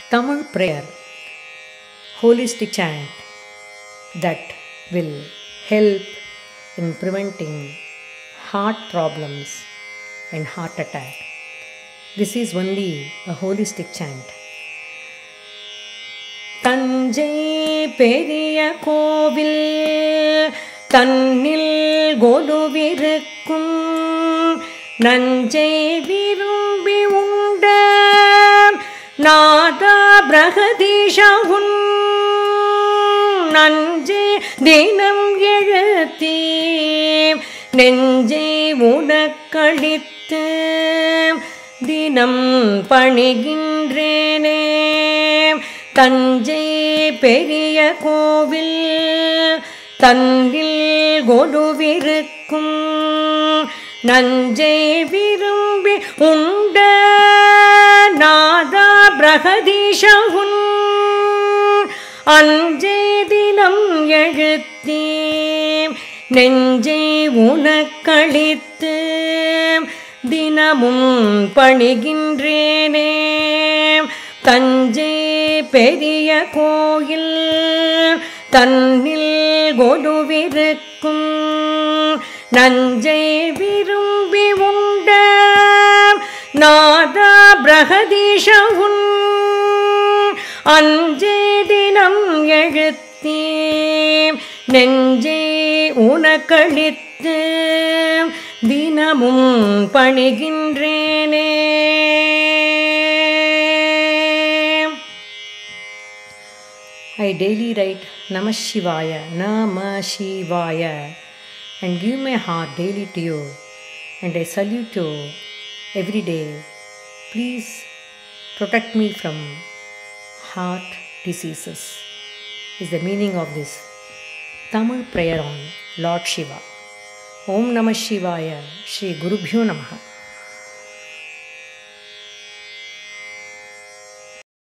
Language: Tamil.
Tamil prayer, holistic chant that will help in preventing heart problems and heart attack. This is only a holistic chant. Thanjai பெரிய கோவில் தன்னில் கொலுவிருக்கும் நஞ்சை விரும்பி உண்ட நாதா பிரகதீஷா உன் நஞ்சை தினம் எழுத்தே நெஞ்சை உனக்களித்து தினம் பணிகின்றேனே தஞ்சை பெரிய கோவில் தன்னில் கொலுவிருக்கும் நஞ்சை விரும்பி உண்ட நாதா பிரகதீஷவுன் அஞ்சை தினம் எழுத்தே நெஞ்சை உனக்களித்து தினமும் பணிகின்றேனே தஞ்சை பெரிய கோயில் தன்னில் கொலுவிருக்கும் நஞ்சை விரும்பி உண்ட நாதா பிரகதீஷவுன் அஞ்சே தினம் எழுத்தே நெஞ்சை உனக்களித்து தினமும் பணிகின்றேனே I daily write Namah Shivaya, Namah Shivaya, and give my heart daily to you, and I salute you every day. Please protect me from heart diseases, is the meaning of this Tamil prayer on Lord Shiva. Om Namah Shivaya, Shri Gurubhyo Namaha.